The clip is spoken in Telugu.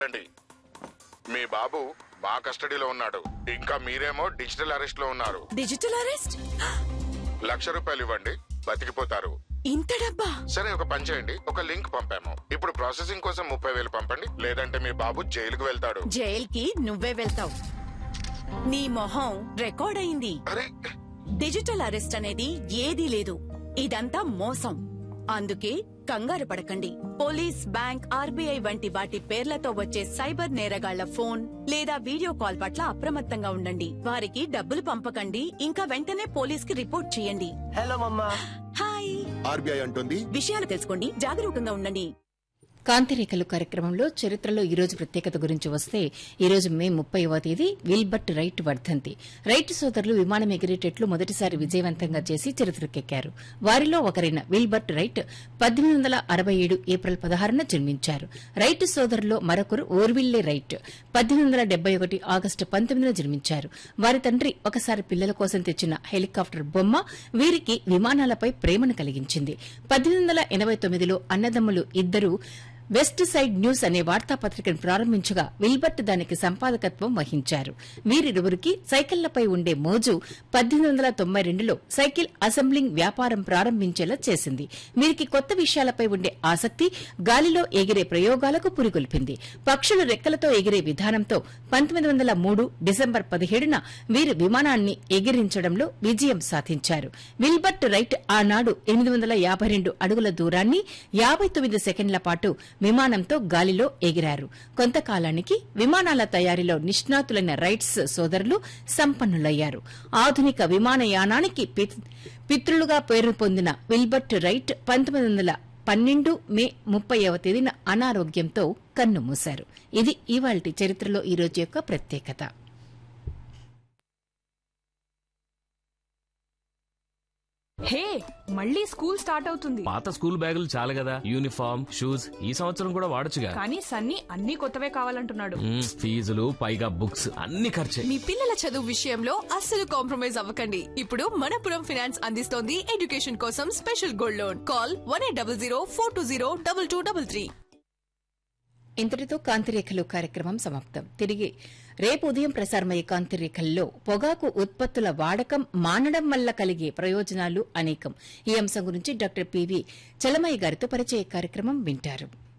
రండి మీ బాబు మా కస్టడీలో ఉన్నాడు ఇంకా మీరేమో డిజిటల్ అరెస్ట్ లో ఉన్నారు డిజిటల్ అరెస్ట్ లక్ష రూపాయలు ఇవ్వండి బతికిపోతారు ఇంత డబ్బా సరే ఒక పని చేయండి ఒక లింక్ పంపాము ఇప్పుడు ప్రాసెసింగ్ కోసం ముప్పై వేలు పంపండి లేదంటే మీ బాబు జైలుకు వెళ్తాడు జైల్కి నువ్వే వెళ్తావు నీ మొహం రికార్డ్ అయింది అరే డిజిటల్ అరెస్ట్ అనేది ఏదీ లేదు ఇదంతా మోసం అందుకే కంగారు పడకండి పోలీస్ బ్యాంక్ ఆర్బీఐ వంటి వాటి పేర్లతో వచ్చే సైబర్ నేరగాళ్ల ఫోన్ లేదా వీడియో కాల్ పట్ల అప్రమత్తంగా ఉండండి వారికి డబ్బులు పంపకండి ఇంకా వెంటనే పోలీస్ కి రిపోర్ట్ చేయండి హలో మమ్మా హాయ్ ఆర్బీఐ అంటుంది విషయాలు తెలుసుకోండి జాగరూకంగా ఉండండి కాంతిరేఖలు కార్యక్రమంలో చరిత్రలో ఈ రోజు ప్రత్యేకత గురించి వస్తే ఈ రోజు మే ముప్పైవ తేదీ విల్బర్ట్ రైట్ వర్ధంతి రైట్ సోదరులు విమానం ఎగిరేటట్లు మొదటిసారి విజయవంతంగా చేసి చరిత్రకెక్కారు వారిలో ఒకరైన విల్బర్ట్ రైట్ పద్దెనిమిది వందల అరవై ఏడు ఏప్రిల్ పదహారున జన్మించారు రైట్ సోదరులో మరొకరు ఓర్విల్లే రైట్ పద్దెనిమిది వందల డెబ్బై ఒకటి ఆగస్టు పంతొమ్మిదిన జన్మించారు వారి తండ్రి ఒకసారి పిల్లల కోసం తెచ్చిన హెలికాప్టర్ బొమ్మ వీరికి విమానాలపై ప్రేమను కలిగించింది పద్దెనిమిది వందల ఎనబై తొమ్మిదిలో అన్నదమ్ములు ఇద్దరు వెస్ట్ సైడ్ న్యూస్ అనే వార్తాపత్రికను ప్రారంభించగా విల్బర్ట్ దానికి సంపాదకత్వం వహించారు వీరిరువురికి సైకిళ్లపై ఉండే మోజు పద్దెనిమిది వందల తొంభై రెండులో సైకిల్ అసెంబ్లింగ్ వ్యాపారం ప్రారంభించేలా చేసింది వీరికి కొత్త విషయాలపై ఉండే ఆసక్తి గాలిలో ఎగిరే ప్రయోగాలకు పురిగొల్పింది పక్షులు రెక్కలతో ఎగిరే విధానంతో పంతొమ్మిది వందల మూడు డిసెంబర్ పదిహేడున వీరు విమానాన్ని ఎగిరించడంలో విజయం సాధించారు విల్బర్ట్ రైట్ ఆనాడు ఎనిమిది వందల యాభై రెండు అడుగుల దూరాన్ని యాభై తొమ్మిది సెకండ్ల పాటు విమానంతో గాలిలో ఎగిరారు కొంతకాలానికి విమానాల తయారీలో నిష్ణాతులైన రైట్స్ సోదరులు సంపన్నులయ్యారు ఆధునిక విమానయానానికి పిత్- పితృలుగా పేరు పొందిన విల్బర్ట్ రైట్ పంతొమ్మిది వందల పన్నెండు మే ముప్పైవ తేదీన అనారోగ్యంతో కన్నుమూశారు ఇది ఇవాల్టి చరిత్రలో ఈ రోజు యొక్క ప్రత్యేకత హే మళ్ళీ స్కూల్ స్టార్ట్ అవుతుంది పాత స్కూల్ బ్యాగులు చాలు కదా యూనిఫామ్ షూస్ ఈ సంవత్సరం కూడా వాడొచ్చుగా కానీ సన్నీ అన్ని కొత్తవే కావాలంటున్నాడు మ్మ్, ఫీజులు పైగా బుక్స్ అన్ని ఖర్చే మీ పిల్లల చదువు విషయంలో అస్సలు కాంప్రమైజ్ అవ్వకండి ఇప్పుడు మనపురం ఫినాన్స్ అందిస్తోంది ఎడ్యుకేషన్ కోసం special gold loan call one eight double zero four two zero double two double three ఇంతటితో కాంతిరేఖలు కార్యక్రమం సమాప్తం తిరిగి రేపు ఉదయం ప్రసారమయ్యే కాంతిరేఖల్లో పొగాకు ఉత్పత్తుల వాడకం మానడం వల్ల కలిగే ప్రయోజనాలు అనేకం ఈ అంశం గురించి డాక్టర్ పివి చలమయ్య గారితో పరిచయ కార్యక్రమం వింటారు